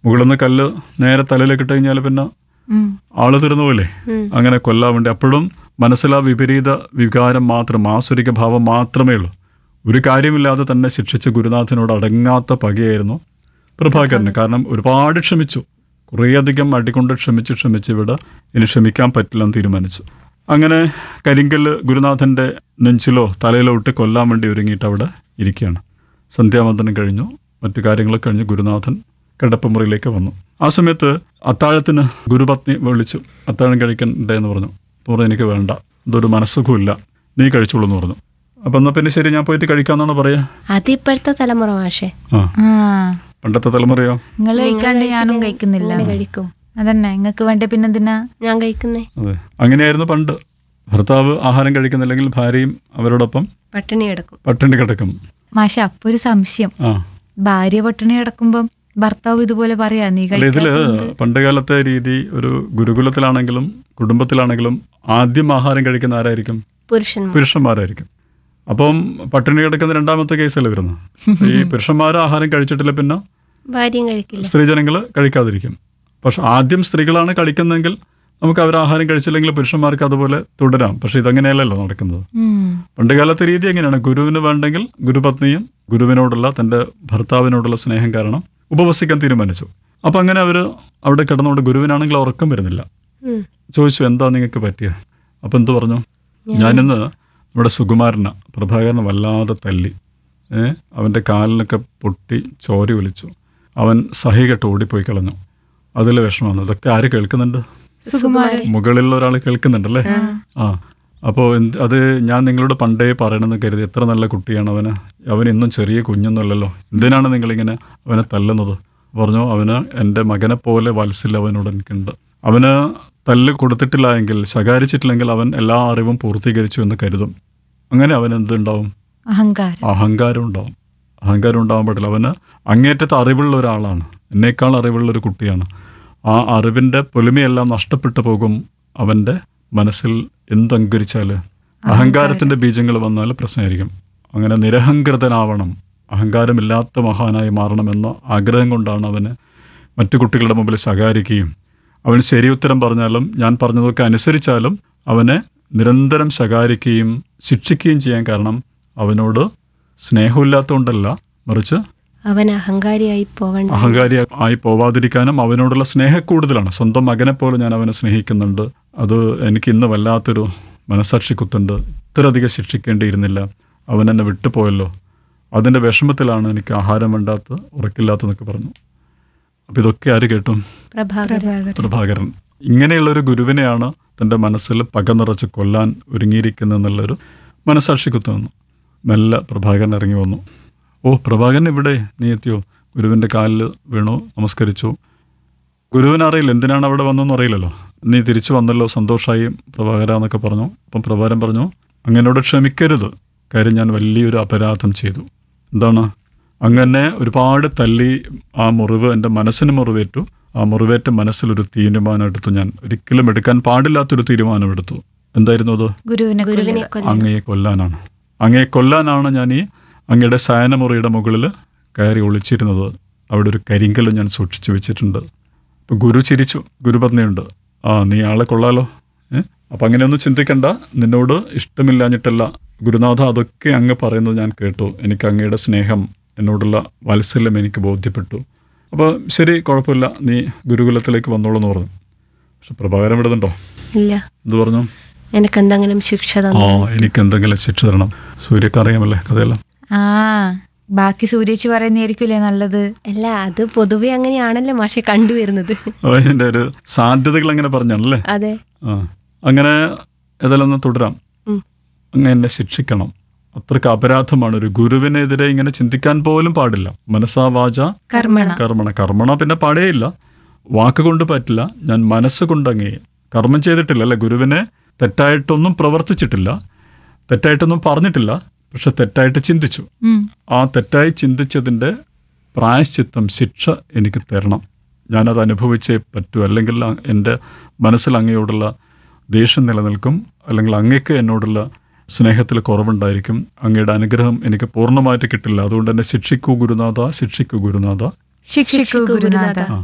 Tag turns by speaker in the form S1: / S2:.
S1: മുകളിൽ നിന്ന് കല്ല് നേരെ തലയിലേക്ക് ഇട്ട് കഴിഞ്ഞാൽ പിന്നെ
S2: ഉം.
S1: ആള് തീർന്നു പോലെ
S3: ഉം.
S1: അങ്ങനെ കൊല്ലാൻ വേണ്ടി അപ്പോഴും മനസ്സിൽ ആ വിപരീത വികാരം മാത്രം ആസുരിക ഭാവം മാത്രമേ ഉള്ളൂ ഒരു കാര്യമില്ലാതെ തന്നെ ശിക്ഷിച്ച ഗുരുനാഥനോട് അടങ്ങാത്ത പകയായിരുന്നു പ്രഭാകരന് കാരണം ഒരുപാട് ക്ഷമിച്ചു കുറേയധികം അടികൊണ്ട് ക്ഷമിച്ച് ക്ഷമിച്ച് ഇവിടെ ഇനി ക്ഷമിക്കാൻ പറ്റില്ലെന്ന് തീരുമാനിച്ചു അങ്ങനെ കരിങ്കല്ല് ഗുരുനാഥൻ്റെ നെഞ്ചിലോ തലയിലോ ഇട്ട് കൊല്ലാൻ വേണ്ടി ഒരുങ്ങിയിട്ട് അവിടെ ഇരിക്കുകയാണ് സന്ധ്യാവന്തനം കഴിഞ്ഞു മറ്റു കാര്യങ്ങളൊക്കെ കഴിഞ്ഞ് ഗുരുനാഥൻ കിടപ്പുമുറിയിലേക്ക് വന്നു ആ സമയത്ത് അത്താഴത്തിന് ഗുരുപത്നി വിളിച്ചു അത്താഴം കഴിക്കണ്ടേ എന്ന് പറഞ്ഞു അപ്പോൾ പറഞ്ഞു എനിക്ക് വേണ്ട ഇതൊരു മനസ്സുഖമില്ല നീ കഴിച്ചോളൂ എന്ന് പറഞ്ഞു അപ്പം എന്നാൽ പിന്നെ ശരി ഞാൻ പോയിട്ട് കഴിക്കാമെന്നാണ് പറയാ
S3: അത് ഇപ്പോഴത്തെ തലമുറ മാഷേ
S1: ആ
S2: ആ
S1: പണ്ടത്തെ തലമുറയോ
S2: നിങ്ങൾ കഴിക്കാണ്ട് ഞാനും കഴിക്കുന്നില്ല
S3: ഇങ്ങനെ കഴിക്കും
S2: അതന്നെ നിങ്ങൾക്ക് വേണ്ട പിന്നെന്തിനാ
S3: ഞാൻ കഴിക്കുന്നേ
S1: അതെ അങ്ങനെയായിരുന്നു പണ്ട് ഭർത്താവ് ആഹാരം കഴിക്കുന്നില്ലെങ്കിൽ ഭാര്യയും അവരോടൊപ്പം
S3: പട്ടിണി കിടക്കും
S1: പട്ടിണി കിടക്കും
S2: മാഷ അപ്പൊ ഒരു സംശയം
S1: ആ
S2: ഭാര്യ പട്ടിണി കിടക്കുമ്പം ഭർത്താവ് ഇതുപോലെ പറയാ നീ
S1: അല്ല ഇതില്
S2: കഴിക്കാത്തതുകൊണ്ട്
S1: പണ്ട് കാലത്തെ രീതി ഒരു ഗുരുകുലത്തിലാണെങ്കിലും കുടുംബത്തിലാണെങ്കിലും ആദ്യം ആഹാരം കഴിക്കുന്ന ആരായിരിക്കും
S3: പുരുഷന്മാർ
S1: പുരുഷന്മാരായിരിക്കും അപ്പം പട്ടിണി കിടക്കുന്ന രണ്ടാമത്തെ കേസല്ലേ വരുന്നത് ഈ പുരുഷന്മാർ ആഹാരം കഴിച്ചിട്ടില്ല പിന്നെ
S3: ഭാര്യയും കഴിക്കില്ല
S1: സ്ത്രീജനങ്ങൾ കഴിക്കാതിരിക്കും പക്ഷെ ആദ്യം സ്ത്രീകളാണ് കഴിക്കുന്നതെങ്കിൽ നമുക്ക് അവർ ആഹാരം കഴിച്ചില്ലെങ്കിൽ പുരുഷന്മാർക്ക് അതുപോലെ തുടരാം പക്ഷെ ഇതങ്ങനെയല്ലല്ലോ നടക്കുന്നത്
S2: ഉം.
S1: പണ്ട് കാലത്തെ രീതി എങ്ങനെയാണ് ഗുരുവിന് വേണ്ടെങ്കിൽ ഗുരുപത്നിയും ഗുരുവിനോടുള്ള തൻ്റെ ഭർത്താവിനോടുള്ള സ്നേഹം കാരണം ഉപവസിക്കാൻ തീരുമാനിച്ചു അപ്പം അങ്ങനെ അവർ അവിടെ കിടന്നുകൊണ്ട് ഗുരുവിനാണെങ്കിൽ ഉറക്കം വരുന്നില്ല
S3: ഉം.
S1: ചോദിച്ചു എന്താ നിങ്ങൾക്ക് പറ്റിയ അപ്പം എന്തു പറഞ്ഞു ഞാനിന്ന് നമ്മുടെ സുകുമാരനെ പ്രഭാകരനെ വല്ലാതെ തല്ലി ഏ അവൻ്റെ കാലിനൊക്കെ പൊട്ടി ചോരി ഒലിച്ചു അവൻ സഹി കെട്ട് ഓടിപ്പോയി കളഞ്ഞു അതിൽ വിഷമമാണ് ഇതൊക്കെ ആര് കേൾക്കുന്നുണ്ട്
S2: സുകുമാരൻ
S1: മുകളിലുള്ള ഒരാൾ കേൾക്കുന്നുണ്ടല്ലേ ആ അപ്പോൾ അത് ഞാൻ നിങ്ങളോട് പണ്ടേ പറയണമെന്ന് കരുതി എത്ര നല്ല കുട്ടിയാണ് അവന് അവൻ ഇന്നും ചെറിയ കുഞ്ഞൊന്നുമല്ലല്ലോ എന്തിനാണ് നിങ്ങളിങ്ങനെ അവനെ തല്ലുന്നത് പറഞ്ഞു അവന് എൻ്റെ മകനെ പോലെ വാത്സല്യം അവനോട് എനിക്കുണ്ട് അവന് തല്ല് കൊടുത്തിട്ടില്ല എങ്കിൽ ശകാരിച്ചിട്ടില്ലെങ്കിൽ അവൻ എല്ലാ അറിവും പൂർത്തീകരിച്ചു എന്ന് കരുതും അങ്ങനെ അവൻ എന്തുണ്ടാവും
S2: അഹങ്കാരം
S1: അഹങ്കാരം ഉണ്ടാവും അഹങ്കാരം ഉണ്ടാവാൻ പാടില്ല അവന് അങ്ങേറ്റത്തെ അറിവുള്ള ഒരാളാണ് എന്നേക്കാൾ അറിവുള്ള ഒരു കുട്ടിയാണ് ആ അറിവിൻ്റെ പൊലിമയെല്ലാം നഷ്ടപ്പെട്ടു പോകും അവൻ്റെ മനസ്സിൽ എന്തങ്കരിച്ചാൽ അഹങ്കാരത്തിൻ്റെ ബീജങ്ങൾ വന്നാൽ പ്രശ്നമായിരിക്കും അങ്ങനെ നിരഹങ്കൃതനാവണം അഹങ്കാരമില്ലാത്ത മഹാനായി മാറണമെന്ന ആഗ്രഹം കൊണ്ടാണ് അവന് മറ്റു കുട്ടികളുടെ മുമ്പിൽ ശകാരിക്കുകയും അവൻ ശരി ഉത്തരം പറഞ്ഞാലും ഞാൻ പറഞ്ഞതൊക്കെ അനുസരിച്ചാലും അവനെ നിരന്തരം ശകാരിക്കുകയും ശിക്ഷിക്കുകയും ചെയ്യാൻ കാരണം അവനോട് സ്നേഹമില്ലാത്തതുകൊണ്ടല്ല മറിച്ച്
S3: അവൻ അഹങ്കാരിയായി പോവണ്ട
S1: അഹങ്കാരി ആയി പോവാതിരിക്കാനും അവനോടുള്ള സ്നേഹക്കൂടുതലാണ് സ്വന്തം മകനെ പോലെ ഞാൻ അവനെ സ്നേഹിക്കുന്നുണ്ട് അത് എനിക്ക് ഇന്ന് വല്ലാത്തൊരു മനസാക്ഷി കുത്തുണ്ട് ഇത്രയധികം ശിക്ഷിക്കേണ്ടിയിരുന്നില്ല അവൻ എന്നെ വിട്ടുപോയല്ലോ അതിൻ്റെ വിഷമത്തിലാണ് എനിക്ക് ആഹാരം വേണ്ടാത്ത ഉറക്കില്ലാത്തതെന്നൊക്കെ പറഞ്ഞു അപ്പോൾ ഇതൊക്കെ ആര് കേട്ടു
S3: പ്രഭാകരൻ
S2: പ്രഭാകരൻ
S1: പ്രഭാകരൻ ഇങ്ങനെയുള്ളൊരു ഗുരുവിനെയാണ് തൻ്റെ മനസ്സിൽ പക നിറച്ച് കൊല്ലാൻ ഒരുങ്ങിയിരിക്കുന്നെന്നുള്ളൊരു മനസാക്ഷി കുത്തുന്നു മെല്ലെ പ്രഭാകരൻ ഇറങ്ങി വന്നു ഓ പ്രഭാകരൻ ഇവിടെ നീ എത്തിയോ ഗുരുവിൻ്റെ കാലിൽ വീണു നമസ്കരിച്ചു ഗുരുവിന് അറിയില്ല എന്തിനാണ് അവിടെ വന്നതെന്ന് അറിയില്ലല്ലോ നീ തിരിച്ചു വന്നല്ലോ സന്തോഷമായി പ്രഭാകര എന്നൊക്കെ പറഞ്ഞു അപ്പം പ്രഭാകരൻ പറഞ്ഞു അങ്ങനോട് ക്ഷമിക്കരുത് കാര്യം ഞാൻ വലിയൊരു അപരാധം ചെയ്തു എന്താണ് അങ്ങനെ ഒരുപാട് തല്ലി ആ മുറിവ് എൻ്റെ മനസ്സിന് മുറിവേറ്റു ആ മുറിവേറ്റ മനസ്സിലൊരു തീരുമാനം എടുത്തു ഞാൻ ഒരിക്കലും എടുക്കാൻ പാടില്ലാത്തൊരു തീരുമാനം എടുത്തു എന്തായിരുന്നു അത്
S2: ഗുരുവിനെ
S3: ഗുരുവിനെ
S2: കൊല്ലുക.
S3: കൊല്ലും
S1: അങ്ങയെ കൊല്ലാനാണ് അങ്ങയെ കൊല്ലാനാണ് ഞാൻ ഈ അങ്ങയുടെ ശയനമുറിയുടെ മുകളിൽ കയറി ഒളിച്ചിരുന്നത് അവിടെ ഒരു കരിങ്കല്ല് ഞാൻ സൂക്ഷിച്ചു വെച്ചിട്ടുണ്ട് അപ്പോൾ ഗുരു ചിരിച്ചു ഗുരുപത്നിയുണ്ട് ആ നീ ആളെ കൊള്ളാലോ ഏ അപ്പം അങ്ങനെയൊന്നും ചിന്തിക്കണ്ട നിന്നോട് ഇഷ്ടമില്ലാഞ്ഞിട്ടല്ല ഗുരുനാഥ അതൊക്കെ അങ്ങ് പറയുന്നത് ഞാൻ കേട്ടു എനിക്ക് അങ്ങയുടെ സ്നേഹം എന്നോടുള്ള വാത്സല്യം എനിക്ക് ബോധ്യപ്പെട്ടു അപ്പോൾ ശരി കുഴപ്പമില്ല നീ ഗുരുകുലത്തിലേക്ക് വന്നോളൂ എന്ന് പറഞ്ഞു പക്ഷെ പ്രഭാകരൻ വിടുന്നുണ്ടോ
S3: ഇല്ല
S1: എന്ത് പറഞ്ഞു
S3: എനിക്ക് എന്തെങ്കിലും ശിക്ഷ
S1: ആ
S3: തന്നു
S1: എനിക്ക് എന്തെങ്കിലും ശിക്ഷ തരണം സൂര്യക്ക് അറിയാമല്ലേ കഥയെല്ലാം
S2: ആ ബാക്കി സൂര്യേച്ചി പറയുന്നതായിരിക്കില്ലേ നല്ലത്
S3: അല്ല അത് പൊതുവെ അങ്ങനെയാണല്ലോ മാഷെ കണ്ടുവരുന്നത്
S1: അതിൻ്റെ ഒരു സാധ്യതകൾ അങ്ങനെ പറഞ്ഞാണല്ലേ
S3: അതെ
S1: ആ അങ്ങനെ ഏതായാലും ഒന്ന് തുടരാം
S3: ഉം.
S1: അങ്ങ് എന്നെ ശിക്ഷിക്കണം അത്രക്ക് അപരാധമാണ് ഒരു ഗുരുവിനെതിരെ ഇങ്ങനെ ചിന്തിക്കാൻ പോലും പാടില്ല മനസ്സാ വാച
S2: കർമ്മണ
S1: കർമ്മണ കർമ്മണ പിന്നെ പാടേയില്ല വാക്കുകൊണ്ട് പറ്റില്ല ഞാൻ മനസ്സുകൊണ്ട് അങ്ങേ കർമ്മം ചെയ്തിട്ടില്ല അല്ലെ ഗുരുവിനെ തെറ്റായിട്ടൊന്നും പ്രവർത്തിച്ചിട്ടില്ല തെറ്റായിട്ടൊന്നും പറഞ്ഞിട്ടില്ല പക്ഷെ തെറ്റായിട്ട് ചിന്തിച്ചു
S2: ഉം.
S1: ആ തെറ്റായി ചിന്തിച്ചതിൻ്റെ പ്രായശ്ചിത്തം ശിക്ഷ എനിക്ക് തരണം ഞാനത് അനുഭവിച്ചേ പറ്റൂ അല്ലെങ്കിൽ അ- എൻ്റെ മനസ്സിൽ അങ്ങയോടുള്ള ദേഷ്യം നിലനിൽക്കും അല്ലെങ്കിൽ അങ്ങയ്ക്ക് എന്നോടുള്ള സ്നേഹത്തിൽ കുറവുണ്ടായിരിക്കും അങ്ങയുടെ അനുഗ്രഹം എനിക്ക് പൂർണ്ണമായിട്ട് കിട്ടില്ല അതുകൊണ്ട് എന്നെ ശിക്ഷിക്കൂ ഗുരുനാഥ ശിക്ഷിക്കൂ ഗുരുനാഥ
S2: ശിക്ഷിക്കൂ ഗുരുനാഥ
S1: ആ